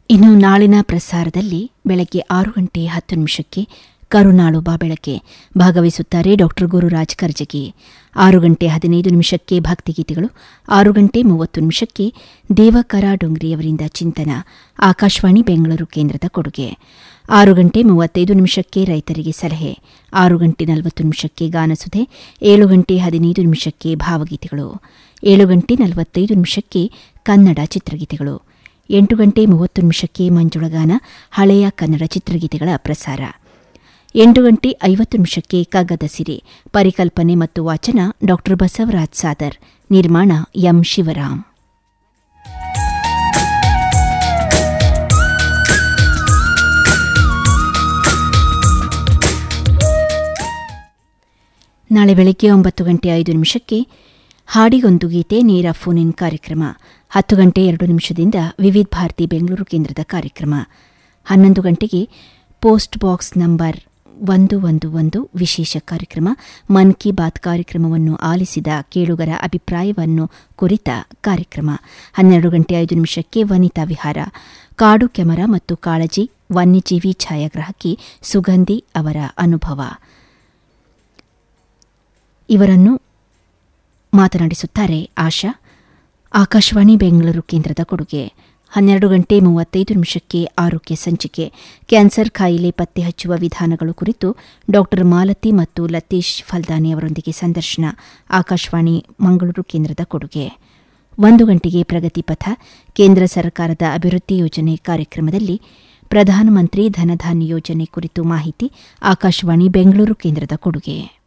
ಇನ್ನು ನಾಳಿನ ಪ್ರಸಾರದಲ್ಲಿ ಬೆಳಗ್ಗೆ ಆರು ಗಂಟೆ ಹತ್ತು ನಿಮಿಷಕ್ಕೆ ಕರುನಾಳು ಬಾ ಬೆಳಕೆ ಭಾಗವಹಿಸುತ್ತಾರೆ ಡಾಕ್ಟರ್ ಗುರುರಾಜ್ ಕರ್ಜಗಿ ಆರು ಗಂಟೆ ಹದಿನೈದು ನಿಮಿಷಕ್ಕೆ ಭಕ್ತಿಗೀತೆಗಳು ಆರು ಗಂಟೆ ಮೂವತ್ತು ನಿಮಿಷಕ್ಕೆ ದೇವಕರ ಡೊಂಗ್ರಿಯವರಿಂದ ಚಿಂತನ ಆಕಾಶವಾಣಿ ಬೆಂಗಳೂರು ಕೇಂದ್ರದ ಕೊಡುಗೆ ಆರು ಗಂಟೆ ಮೂವತ್ತೈದು ನಿಮಿಷಕ್ಕೆ ರೈತರಿಗೆ ಸಲಹೆ ಆರು ಗಂಟೆ ನಲವತ್ತು ನಿಮಿಷಕ್ಕೆ ಗಾನಸುಧೆ ಏಳು ಗಂಟೆ ಹದಿನೈದು ನಿಮಿಷಕ್ಕೆ ಭಾವಗೀತೆಗಳು ಏಳು ಗಂಟೆ ನಲವತ್ತೈದು ನಿಮಿಷಕ್ಕೆ ಕನ್ನಡ ಚಿತ್ರಗೀತೆಗಳು ಎಂಟು ಗಂಟೆ ಮೂವತ್ತು ನಿಮಿಷಕ್ಕೆ ಮಂಜುಳಗಾನ ಹಳೆಯ ಕನ್ನಡ ಚಿತ್ರಗೀತೆಗಳ ಪ್ರಸಾರ ಎಂಟು ಗಂಟೆ ಐವತ್ತು ನಿಮಿಷಕ್ಕೆ ಕಗ್ಗದ ಸಿರಿ ಪರಿಕಲ್ಪನೆ ಮತ್ತು ವಾಚನ ಡಾ ಬಸವರಾಜ್ ಸಾದರ್ ನಿರ್ಮಾಣ ಎಂ ಶಿವರಾಮ್ ನಾಳೆ ಬೆಳಗ್ಗೆ ಒಂಬತ್ತು ಗಂಟೆ ಐದು ನಿಮಿಷಕ್ಕೆ ಹಾಡಿಗೊಂದು ಗೀತೆ ನೇರ ಫೋನ್ ಇನ್ ಕಾರ್ಯಕ್ರಮ ಹತ್ತು ಗಂಟೆ ಎರಡು ನಿಮಿಷದಿಂದ ವಿವಿಧ ಭಾರತಿ ಬೆಂಗಳೂರು ಕೇಂದ್ರದ ಕಾರ್ಯಕ್ರಮ ಹನ್ನೊಂದು ಗಂಟೆಗೆ ಪೋಸ್ಟ್ ಬಾಕ್ಸ್ ನಂಬರ್ ಒಂದು ಒಂದು ಒಂದು ವಿಶೇಷ ಕಾರ್ಯಕ್ರಮ ಮನ್ ಕಿ ಬಾತ್ ಕಾರ್ಯಕ್ರಮವನ್ನು ಆಲಿಸಿದ ಕೇಳುಗರ ಅಭಿಪ್ರಾಯವನ್ನು ಕುರಿತ ಕಾರ್ಯಕ್ರಮ ಹನ್ನೆರಡು ಗಂಟೆ ಐದು ನಿಮಿಷಕ್ಕೆ ವನಿತಾ ವಿಹಾರ ಕಾಡು ಕೆಮರ ಮತ್ತು ಕಾಳಜಿ ವನ್ಯಜೀವಿ ಛಾಯಾಗ್ರಾಹಕಿ ಸುಗಂಧಿ ಅವರ ಅನುಭವ ಇವರನ್ನು ಮಾತನಾಡಿಸುತ್ತಾರೆ ಆಶಾ ಆಕಾಶವಾಣಿ ಬೆಂಗಳೂರು ಕೇಂದ್ರದ ಕೊಡುಗೆ ಹನ್ನೆರಡು ಗಂಟೆ ಮೂವತ್ತೈದು ನಿಮಿಷಕ್ಕೆ ಆರೋಗ್ಯ ಸಂಚಿಕೆ ಕ್ಯಾನ್ಸರ್ ಕಾಯಿಲೆ ಪತ್ತೆ ಹಚ್ಚುವ ವಿಧಾನಗಳು ಕುರಿತು ಡಾ ಮಾಲತಿ ಮತ್ತು ಲತೀಶ್ ಫಲ್ದಾನಿ ಅವರೊಂದಿಗೆ ಸಂದರ್ಶನ ಆಕಾಶವಾಣಿ ಮಂಗಳೂರು ಕೇಂದ್ರದ ಕೊಡುಗೆ ಒಂದು ಗಂಟೆಗೆ ಪ್ರಗತಿ ಪಥ ಕೇಂದ್ರ ಸರ್ಕಾರದ ಅಭಿವೃದ್ಧಿ ಯೋಜನೆ ಕಾರ್ಯಕ್ರಮದಲ್ಲಿ ಪ್ರಧಾನಮಂತ್ರಿ ಧನಧಾನ್ಯ ಯೋಜನೆ ಕುರಿತು ಮಾಹಿತಿ ಆಕಾಶವಾಣಿ ಬೆಂಗಳೂರು ಕೇಂದ್ರದ ಕೊಡುಗೆ